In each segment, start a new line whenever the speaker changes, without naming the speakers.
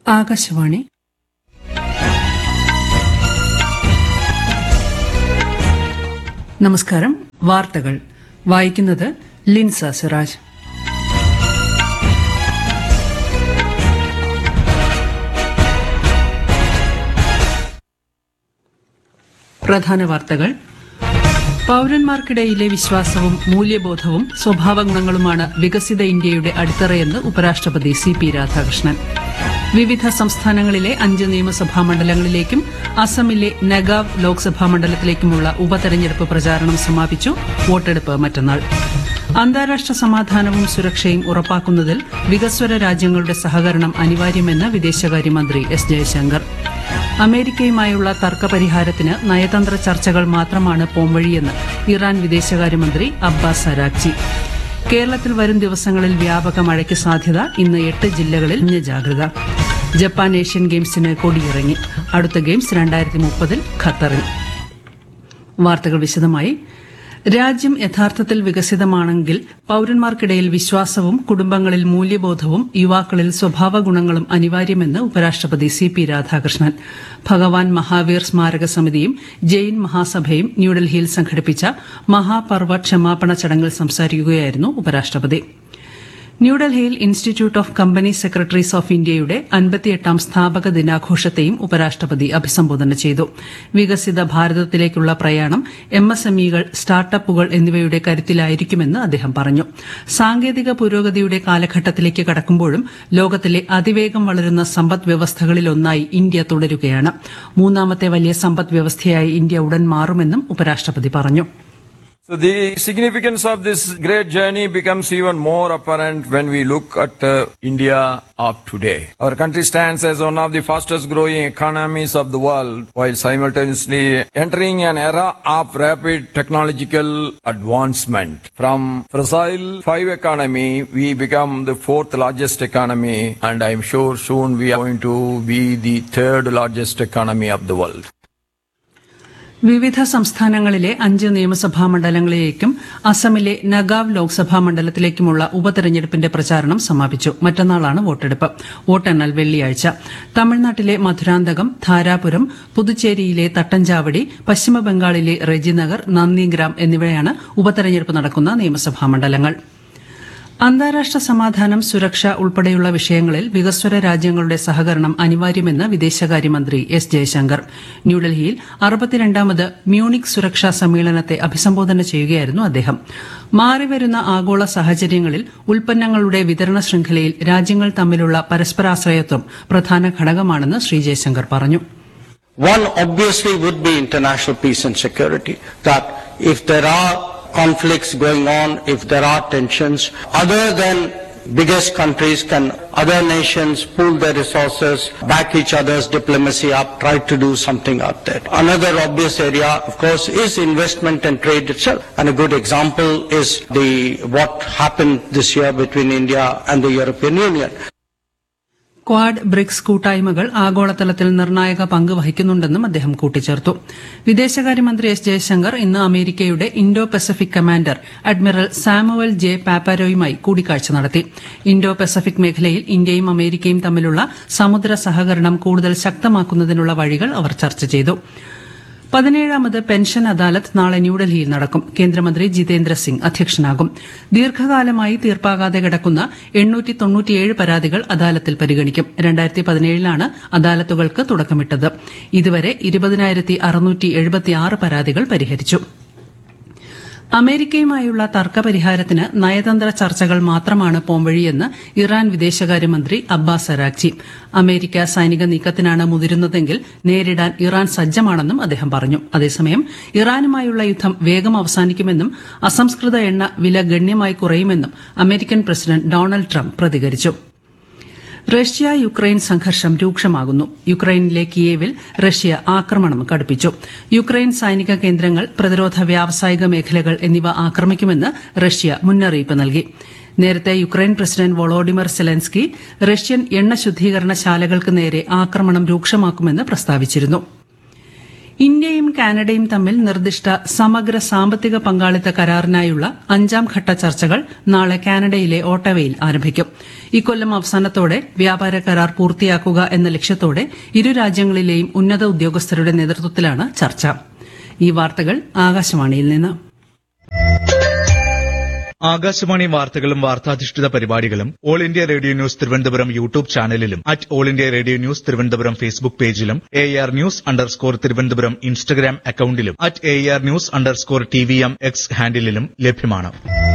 ആകാശവാണി നമസ്കാരം വാർത്തകൾ വായിക്കുന്നത് ലിൻസ സിറാജ് പ്രധാന വാർത്തകൾ പൌരന്മാർക്കിടയിലെ വിശ്വാസവും മൂല്യബോധവും സ്വഭാവഗുണങ്ങളുമാണ് വികസിത ഇന്ത്യയുടെ അടിത്തറയെന്ന് ഉപരാഷ്ട്രപതി സി പി രാധാകൃഷ്ണൻ വിവിധ സംസ്ഥാനങ്ങളിലെ അഞ്ച് നിയമസഭാ മണ്ഡലങ്ങളിലേക്കും അസമിലെ നഗാവ് ലോക്സഭാ മണ്ഡലത്തിലേക്കുമുള്ള ഉപതെരഞ്ഞെടുപ്പ് പ്രചാരണം സമാപിച്ചു വോട്ടെടുപ്പ് മറ്റന്നാൾ അന്താരാഷ്ട്ര സമാധാനവും സുരക്ഷയും ഉറപ്പാക്കുന്നതിൽ വികസ്വര രാജ്യങ്ങളുടെ സഹകരണം അനിവാര്യമെന്ന് വിദേശകാര്യമന്ത്രി എസ് ജയശങ്കർ അമേരിക്കയുമായുള്ള തർക്കപരിഹാരത്തിന് നയതന്ത്ര ചർച്ചകൾ മാത്രമാണ് പോംവഴിയെന്ന് ഇറാൻ വിദേശകാര്യമന്ത്രി അബ്ബാസ് അരാക്ചി കേരളത്തിൽ വരും ദിവസങ്ങളിൽ വ്യാപക മഴയ്ക്ക് സാധ്യത ഇന്ന് എട്ട് ജില്ലകളിൽ മഞ്ഞ ജാഗ്രത ജപ്പാൻ ഏഷ്യൻ ഗെയിംസിന് കൊടിയിറങ്ങി അടുത്ത ഗെയിംസ് രണ്ടായിരത്തി മുപ്പതിൽ ഖത്തറിൽ വാർത്തകൾ വിശദമായി രാജ്യം യഥാർത്ഥത്തിൽ വികസിതമാണെങ്കിൽ പൌരന്മാർക്കിടയിൽ വിശ്വാസവും കുടുംബങ്ങളിൽ മൂല്യബോധവും യുവാക്കളിൽ സ്വഭാവ ഗുണങ്ങളും അനിവാര്യമെന്ന് ഉപരാഷ്ട്രപതി സി പി രാധാകൃഷ്ണൻ ഭഗവാൻ മഹാവീർ സ്മാരക സമിതിയും ജെയിൻ മഹാസഭയും ന്യൂഡൽഹിയിൽ സംഘടിപ്പിച്ച മഹാപർവ ക്ഷമാപണ ചടങ്ങിൽ സംസാരിക്കുകയായിരുന്നു ഉപരാഷ്ട്രപതി ന്യൂഡൽഹിയിൽ institute of company secretaries of ഇന്ത്യയുടെ അൻപത്തിയെട്ടാം സ്ഥാപക ദിനാഘോഷത്തെയും ഉപരാഷ്ട്രപതി അഭിസംബോധന ചെയ്തു വികസിത ഭാരതത്തിലേക്കുള്ള പ്രയാണം എം എസ് എം ഇകൾ സ്റ്റാർട്ടപ്പുകൾ എന്നിവയുടെ കരുത്തിലായിരിക്കുമെന്ന് അദ്ദേഹം പറഞ്ഞു സാങ്കേതിക പുരോഗതിയുടെ കാലഘട്ടത്തിലേക്ക് കടക്കുമ്പോഴും ലോകത്തിലെ അതിവേഗം വളരുന്ന സമ്പദ് വ്യവസ്ഥകളിലൊന്നായി ഇന്ത്യ തുടരുകയാണ് മൂന്നാമത്തെ വലിയ സമ്പദ് വ്യവസ്ഥയായി ഇന്ത്യ ഉടൻ മാറുമെന്നും ഉപരാഷ്ട്രപതി പറഞ്ഞു
So the significance of this great journey becomes even more apparent when we look at uh, India of today. Our country stands as one of the fastest growing economies of the world while simultaneously entering an era of rapid technological advancement. From facile five economy, we become the fourth largest economy and I'm sure soon we are going to be the third largest economy of the world.
വിവിധ സംസ്ഥാനങ്ങളിലെ അഞ്ച് നിയമസഭാ മണ്ഡലങ്ങളിലേക്കും അസമിലെ നഗാവ് ലോക്സഭാ മണ്ഡലത്തിലേക്കുമുള്ള ഉപതെരഞ്ഞെടുപ്പിന്റെ പ്രചാരണം സമാപിച്ചു മറ്റന്നാളാണ് വോട്ടെടുപ്പ് വോട്ടെണ്ണൽ വെള്ളിയാഴ്ച തമിഴ്നാട്ടിലെ മധുരാന്തകം ധാരാപുരം പുതുച്ചേരിയിലെ തട്ടഞ്ചാവടി പശ്ചിമബംഗാളിലെ റെജിനഗർ നന്ദിഗ്രാം എന്നിവയാണ് ഉപതെരഞ്ഞെടുപ്പ് നടക്കുന്ന നിയമസഭാ മണ്ഡലങ്ങൾ അന്താരാഷ്ട്ര സമാധാനം സുരക്ഷ ഉൾപ്പെടെയുള്ള വിഷയങ്ങളിൽ വികസ്വര രാജ്യങ്ങളുടെ സഹകരണം അനിവാര്യമെന്ന് വിദേശകാര്യമന്ത്രി എസ് ജയശങ്കർ ന്യൂഡൽഹിയിൽ അറുപത്തിരണ്ടാമത് മ്യൂണിക് സുരക്ഷാ സമ്മേളനത്തെ അഭിസംബോധന ചെയ്യുകയായിരുന്നു അദ്ദേഹം മാറിവരുന്ന ആഗോള സാഹചര്യങ്ങളിൽ ഉൽപ്പന്നങ്ങളുടെ വിതരണ ശൃംഖലയിൽ രാജ്യങ്ങൾ തമ്മിലുള്ള പരസ്പരാശ്രയത്വം പ്രധാന ഘടകമാണെന്ന് ശ്രീ ജയശങ്കർ പറഞ്ഞു
One obviously would be international peace and security, that if there are conflicts going on, if there are tensions, other than biggest countries can other nations pool their resources, back each other's diplomacy up, try to do something out there. Another obvious area, of course, is investment and trade itself. And a good example is the what happened this year between India and the European Union.
Quad BRICS കൂട്ടായ്മകൾ ആഗോളതലത്തിൽ നിർണായക പങ്ക് വഹിക്കുന്നുണ്ടെന്നും അദ്ദേഹം കൂട്ടിച്ചേർത്തു വിദേശകാര്യമന്ത്രി S Jaishankar ഇന്ന് അമേരിക്കയുടെ Indo Pacific commander admiral Samuel J പാപ്പാരോയുമായി കൂടിക്കാഴ്ച നടത്തി ഇൻഡോ പസഫിക് മേഖലയിൽ ഇന്ത്യയും അമേരിക്കയും തമ്മിലുള്ള സമുദ്ര സഹകരണം കൂടുതൽ ശക്തമാക്കുന്നതിനുള്ള വഴികൾ അവർ ചർച്ച ചെയ്തു പതിനേഴാമത് പെൻഷൻ അദാലത്ത് നാളെ ന്യൂഡൽഹിയിൽ നടക്കും കേന്ദ്രമന്ത്രി ജിതേന്ദ്ര സിംഗ് അധ്യക്ഷനാകും ദീർഘകാലമായി തീർപ്പാകാതെ കിടക്കുന്ന എണ്ണൂറ്റി തൊണ്ണൂറ്റിയേഴ് പരാതികൾ അദാലത്തിൽ പരിഗണിക്കും രണ്ടായിരത്തി പതിനേഴിലാണ് അദാലത്തുകൾക്ക് തുടക്കമിട്ടത് ഇതുവരെ ഇരുപതിനായിരത്തി അറുന്നൂറ്റി എഴുപത്തിയാറ് പരാതികൾ പരിഹരിച്ചു അമേരിക്കയുമായുള്ള തർക്കപരിഹാരത്തിന് നയതന്ത്ര ചർച്ചകൾ മാത്രമാണ് പോംവഴിയെന്ന് ഇറാൻ വിദേശകാര്യമന്ത്രി അബ്ബാസ് അരാക്ചി അമേരിക്ക സൈനിക നീക്കത്തിനാണ് മുതിരുന്നതെങ്കിൽ നേരിടാൻ ഇറാൻ സജ്ജമാണെന്നും അദ്ദേഹം പറഞ്ഞു അതേസമയം ഇറാനുമായുള്ള യുദ്ധം വേഗം അവസാനിക്കുമെന്നും അസംസ്കൃത എണ്ണ വില ഗണ്യമായി കുറയുമെന്നും അമേരിക്കൻ പ്രസിഡന്റ് ഡൊണാൾഡ് ട്രംപ് പ്രതികരിച്ചു റഷ്യ യുക്രൈൻ സംഘർഷം രൂക്ഷമാകുന്നു യുക്രൈനിലെ കിയേവിൽ റഷ്യ ആക്രമണം കടുപ്പിച്ചു യുക്രൈൻ സൈനിക കേന്ദ്രങ്ങൾ പ്രതിരോധ വ്യാവസായിക മേഖലകൾ എന്നിവ ആക്രമിക്കുമെന്ന് റഷ്യ മുന്നറിയിപ്പ് നൽകി നേരത്തെ Ukraine president Volodymyr Zelensky Russian എണ്ണ ശുദ്ധീകരണ ശാലകൾക്ക് നേരെ ആക്രമണം രൂക്ഷമാക്കുമെന്ന് പ്രസ്താവിച്ചിരുന്നു ഇന്ത്യയും കാനഡയും തമ്മിൽ നിർദ്ദിഷ്ട സമഗ്ര സാമ്പത്തിക പങ്കാളിത്ത കരാറിനായുള്ള അഞ്ചാം ഘട്ട ചർച്ചകൾ നാളെ കാനഡയിലെ ഓട്ടവയിൽ ആരംഭിക്കും ഇക്കൊല്ലം അവസാനത്തോടെ വ്യാപാര കരാർ പൂർത്തിയാക്കുക എന്ന ലക്ഷ്യത്തോടെ ഇരു രാജ്യങ്ങളിലെയും ഉന്നത ഉദ്യോഗസ്ഥരുടെ നേതൃത്വത്തിലാണ് ചർച്ച ഈ വാർത്തകൾ ആകാശവാണിയിൽ നിന്ന്
ആകാശവാണി വാർത്തകളും വാർത്താധിഷ്ഠിത പരിപാടികളും all India radio news Thiruvananthapuram YouTube ചാനലിലും at all India radio news Thiruvananthapuram Facebook പേജിലും A R news underscore Thiruvananthapuram Instagram അക്കൌണ്ടിലും at A R news underscore T V M X ഹാൻഡിലും ലഭ്യമാണ്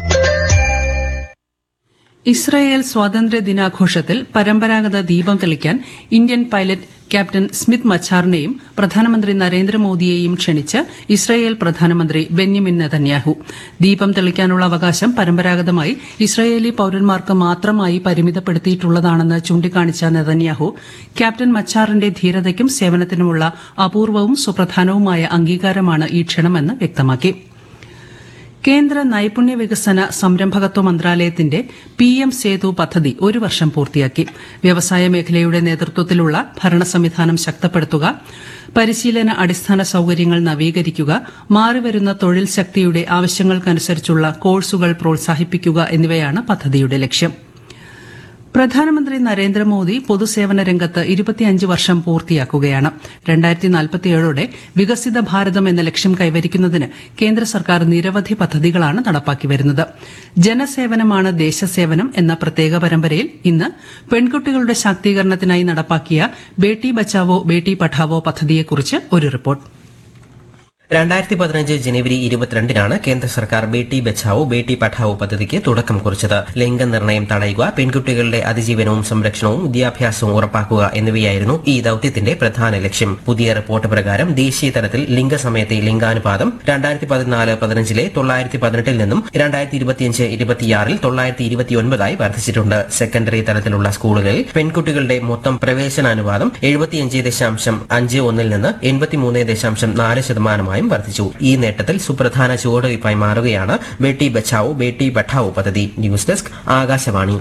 ഇസ്രായേൽ സ്വാതന്ത്ര്യ ദിനാഘോഷത്തിൽ പരമ്പരാഗത ദീപം തെളിക്കാൻ ഇന്ത്യൻ പൈലറ്റ് ക്യാപ്റ്റൻ സ്മിത്ത് മച്ചാറിനെയും പ്രധാനമന്ത്രി നരേന്ദ്രമോദിയെയും ക്ഷണിച്ച് ഇസ്രായേൽ പ്രധാനമന്ത്രി ബെന്യമിൻ നെതന്യാഹു ദീപം തെളിക്കാനുള്ള അവകാശം പരമ്പരാഗതമായി ഇസ്രായേലി പൌരന്മാർക്ക് മാത്രമായി പരിമിതപ്പെടുത്തിയിട്ടുള്ളതാണെന്ന് ചൂണ്ടിക്കാണിച്ച നെതന്യാഹു ക്യാപ്റ്റൻ മച്ചാറിന്റെ ധീരതയ്ക്കും സേവനത്തിനുമുള്ള അപൂർവവും സുപ്രധാനവുമായ അംഗീകാരമാണ് ഈ ക്ഷണമെന്ന് വ്യക്തമാക്കി കേന്ദ്ര നൈപുണ്യ വികസന സംരംഭകത്വ മന്ത്രാലയത്തിന്റെ പി എം സേതു പദ്ധതി ഒരു വർഷം പൂർത്തിയാക്കി വ്യവസായ മേഖലയുടെ നേതൃത്വത്തിലുള്ള ഭരണ സംവിധാനം ശക്തപ്പെടുത്തുക പരിശീലന അടിസ്ഥാന സൌകര്യങ്ങൾ നവീകരിക്കുക മാറിവരുന്ന തൊഴിൽ ശക്തിയുടെ ആവശ്യങ്ങൾക്കനുസരിച്ചുള്ള കോഴ്സുകൾ പ്രോത്സാഹിപ്പിക്കുക എന്നിവയാണ് പദ്ധതിയുടെ ലക്ഷ്യം പ്രധാനമന്ത്രി നരേന്ദ്രമോദി പൊതുസേവന രംഗത്ത് ഇരുപത്തിയഞ്ച് വർഷം പൂർത്തിയാക്കുകയാണ് രണ്ടായിരത്തി നാൽപ്പത്തിയേഴോടെ വികസിത ഭാരതം എന്ന ലക്ഷ്യം കൈവരിക്കുന്നതിന് കേന്ദ്ര സർക്കാർ നിരവധി പദ്ധതികളാണ് നടപ്പാക്കി വരുന്നത് ജനസേവനമാണ് ദേശസേവനം എന്ന പ്രത്യേക പരമ്പരയിൽ ഇന്ന് പെൺകുട്ടികളുടെ ശാക്തീകരണത്തിനായി നടപ്പാക്കിയ ബേട്ടി ബച്ചാവോ ബേട്ടി പഠാവോ പദ്ധതിയെക്കുറിച്ച് ഒരു റിപ്പോർട്ട്
രണ്ടായിരത്തി പതിനഞ്ച് ജനുവരി ഇരുപത്തിരണ്ടിനാണ് കേന്ദ്ര സർക്കാർ ബേട്ടി ബച്ചാവോ ബേട്ടി പഠാവോ പദ്ധതിക്ക് തുടക്കം കുറിച്ചത് ലിംഗനിർണ്ണയം തടയുക പെൺകുട്ടികളുടെ അതിജീവനവും സംരക്ഷണവും വിദ്യാഭ്യാസവും ഉറപ്പാക്കുക എന്നിവയായിരുന്നു ഈ ദൌത്യത്തിന്റെ പ്രധാന ലക്ഷ്യം പുതിയ റിപ്പോർട്ട് പ്രകാരം ദേശീയ തലത്തിൽ ലിംഗസമയത്തെ ലിംഗാനുപാതം രണ്ടായിരത്തി പതിനാല് പതിനഞ്ചിലെ തൊള്ളായിരത്തി പതിനെട്ടിൽ നിന്നും രണ്ടായിരത്തി ഇരുപത്തിയഞ്ച് ഇരുപത്തിയാറിൽ തൊള്ളായിരത്തി ഇരുപത്തിയൊൻപതായി വർദ്ധിച്ചിട്ടുണ്ട് സെക്കൻഡറി തലത്തിലുള്ള സ്കൂളുകളിൽ പെൺകുട്ടികളുടെ മൊത്തം പ്രവേശനാനുപാതം എഴുപത്തിയഞ്ച് ദശാംശം അഞ്ച് ഒന്നിൽ നിന്ന് എൺപത്തിമൂന്ന് ദശാംശം നാല് ശതമാനമായും വർദ്ധിച്ചു ഈ നേട്ടത്തിൽ സുപ്രധാന ചുവടുവയ്പായി മാറുകയാണ് ബേട്ടി ബച്ചാവോ ബേട്ടി പഠാവോ പദ്ധതി ന്യൂസ് ഡെസ്ക് ആകാശവാണി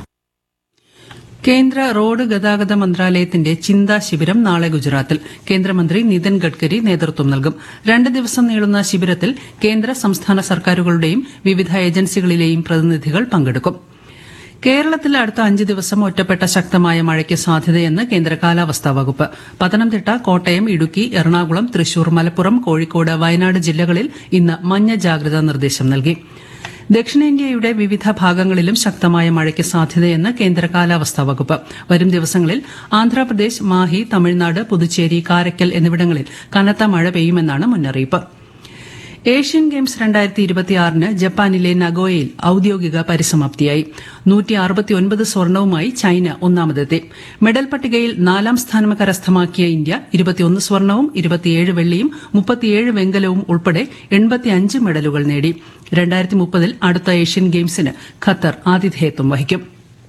കേന്ദ്ര റോഡ് ഗതാഗത മന്ത്രാലയത്തിന്റെ ചിന്താ ശിബിരം നാളെ ഗുജറാത്തിൽ കേന്ദ്രമന്ത്രി നിതിൻ ഗഡ്കരി നേതൃത്വം നൽകും രണ്ട് ദിവസം നീളുന്ന ശിബിരത്തിൽ കേന്ദ്ര സംസ്ഥാന സർക്കാരുകളുടെയും വിവിധ ഏജൻസികളിലെയും പ്രതിനിധികൾ പങ്കെടുക്കും കേരളത്തിൽ അടുത്ത അഞ്ച് ദിവസം ഒറ്റപ്പെട്ട ശക്തമായ മഴയ്ക്ക് സാധ്യതയെന്ന് കേന്ദ്ര കാലാവസ്ഥാ വകുപ്പ് പത്തനംതിട്ട കോട്ടയം ഇടുക്കി എറണാകുളം തൃശൂർ മലപ്പുറം കോഴിക്കോട് വയനാട് ജില്ലകളിൽ ഇന്ന് മഞ്ഞ ജാഗ്രതാ നിർദ്ദേശം നൽകി ദക്ഷിണേന്ത്യയുടെ വിവിധ ഭാഗങ്ങളിലും ശക്തമായ മഴയ്ക്ക് സാധ്യതയെന്ന് കേന്ദ്ര കാലാവസ്ഥാ വകുപ്പ് വരും ദിവസങ്ങളിൽ ആന്ധ്രാപ്രദേശ് മാഹി തമിഴ്നാട് പുതുച്ചേരി കാരയ്ക്കൽ എന്നിവിടങ്ങളിൽ കനത്ത മഴ പെയ്യുമെന്നാണ് മുന്നറിയിപ്പ് ഏഷ്യൻ ഗെയിംസ് രണ്ടായിരത്തി ഇരുപത്തിയാറിന് ജപ്പാനിലെ നഗോയയിൽ ഔദ്യോഗിക പരിസമാപ്തിയായി നൂറ്റി അറുപത്തിയൊൻപത് സ്വർണവുമായി ചൈന ഒന്നാമതെത്തി മെഡൽ പട്ടികയിൽ നാലാം സ്ഥാനം കരസ്ഥമാക്കിയ ഇന്ത്യ ഇരുപത്തിയൊന്ന് സ്വർണവും ഇരുപത്തിയേഴ് വെള്ളിയും മുപ്പത്തിയേഴ് വെങ്കലവും ഉൾപ്പെടെ എൺപത്തിയഞ്ച് മെഡലുകൾ നേടി രണ്ടായിരത്തി മുപ്പതിൽ അടുത്ത ഏഷ്യൻ ഗെയിംസിന് ഖത്തർ ആതിഥേയത്വം വഹിക്കും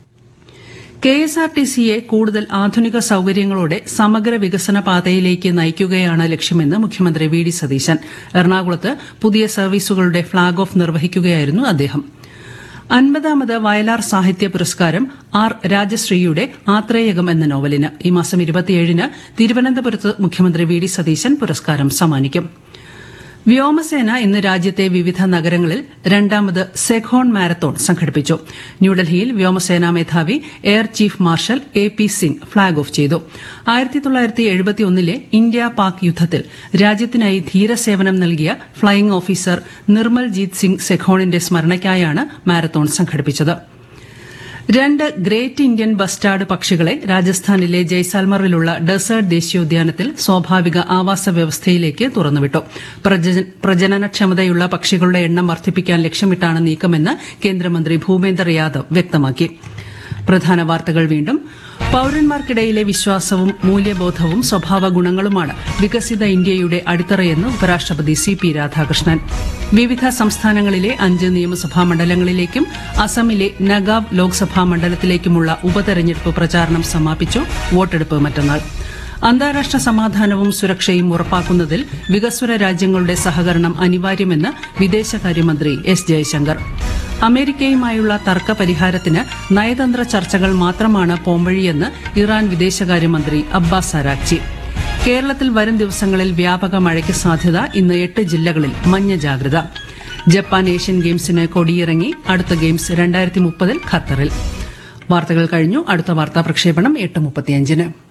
കെ എസ് ആർ ടി സിയെ കൂടുതൽ ആധുനിക സൌകര്യങ്ങളോടെ സമഗ്ര വികസന പാതയിലേക്ക് നയിക്കുകയാണ് ലക്ഷ്യമെന്ന് മുഖ്യമന്ത്രി വി ഡി സതീശൻ എറണാകുളത്ത് പുതിയ സർവീസുകളുടെ ഫ്ളാഗ് ഓഫ് നിർവഹിക്കുകയായിരുന്നു അദ്ദേഹം അൻപതാമത് വയലാർ സാഹിത്യ പുരസ്കാരം ആർ രാജശ്രീയുടെ ആത്രേയകം എന്ന നോവലിന് ഈ മാസം ഇരുപത്തിയേഴിന് തിരുവനന്തപുരത്ത് മുഖ്യമന്ത്രി വി ഡി സതീശൻ പുരസ്കാരം സമ്മാനിക്കും വ്യോമസേന ഇന്ന് രാജ്യത്തെ വിവിധ നഗരങ്ങളിൽ രണ്ടാമത് സെഖോൺ മാരത്തോൺ സംഘടിപ്പിച്ചു ന്യൂഡൽഹിയിൽ വ്യോമസേനാ മേധാവി air chief marshal A P Singh flag off ചെയ്തു ആയിരത്തി തൊള്ളായിരത്തി എഴുപത്തിയൊന്നിലെ ഇന്ത്യ പാക് യുദ്ധത്തിൽ രാജ്യത്തിനായി ധീരസേവനം നൽകിയ ഫ്ളൈയിംഗ് ഓഫീസർ നിർമ്മൽ ജീത് സിംഗ് സെഖോണിന്റെ സ്മരണയ്ക്കായാണ് മാരത്തോൺ സംഘടിപ്പിച്ചത് രണ്ട് ഗ്രേറ്റ് ഇന്ത്യൻ ബസ്റ്റാർഡ് പക്ഷികളെ രാജസ്ഥാനിലെ ജയ്സാൽമറിലുള്ള ഡെസേർട്ട് ദേശീയോദ്യാനത്തിൽ സ്വാഭാവിക ആവാസ വ്യവസ്ഥയിലേക്ക് തുറന്നുവിട്ടു പ്രജ- പ്രജനനക്ഷമതയുള്ള പക്ഷികളുടെ എണ്ണം വർദ്ധിപ്പിക്കാൻ ലക്ഷ്യമിട്ടാണ് നീക്കമെന്ന് കേന്ദ്രമന്ത്രി ഭൂപേന്ദർ യാദവ് വ്യക്തമാക്കി പ്രധാന വാർത്തകൾ വീണ്ടും പൌരന്മാർക്കിടയിലെ വിശ്വാസവും മൂല്യബോധവും സ്വഭാവ ഗുണങ്ങളുമാണ് വികസിത ഇന്ത്യയുടെ അടിത്തറയെന്ന് ഉപരാഷ്ട്രപതി സി പി രാധാകൃഷ്ണൻ വിവിധ സംസ്ഥാനങ്ങളിലെ അഞ്ച് നിയമസഭാ മണ്ഡലങ്ങളിലേക്കും അസമിലെ നഗാവ് ലോക്സഭാ മണ്ഡലത്തിലേക്കുമുള്ള ഉപതെരഞ്ഞെടുപ്പ് പ്രചാരണം സമാപിച്ചു വോട്ടെടുപ്പ് മറ്റന്നാൾ അന്താരാഷ്ട്ര സമാധാനവും സുരക്ഷയും ഉറപ്പാക്കുന്നതിൽ വികസ്വര രാജ്യങ്ങളുടെ സഹകരണം അനിവാര്യമെന്ന് വിദേശകാര്യമന്ത്രി എസ് ജയശങ്കർ അമേരിക്കയുമായുള്ള തർക്ക പരിഹാരത്തിന് നയതന്ത്ര ചർച്ചകൾ മാത്രമാണ് പോംവഴിയെന്ന് ഇറാൻ വിദേശകാര്യമന്ത്രി അബ്ബാസ് അരാക്ചി കേരളത്തിൽ വരും ദിവസങ്ങളിൽ വ്യാപക മഴയ്ക്ക് സാധ്യത ഇന്ന് എട്ട് ജില്ലകളിൽ മഞ്ഞ ജാഗ്രത ജപ്പാൻ ഏഷ്യൻ ഗെയിംസിന് കൊടിയിറങ്ങി അടുത്ത ഗെയിംസ് രണ്ടായിരത്തി മുപ്പതിൽ ഖത്തറിൽ വാർത്തകൾ കഴിഞ്ഞു അടുത്ത വാർത്താ പ്രക്ഷേപണം എട്ട് മുപ്പത്തിയഞ്ചിന്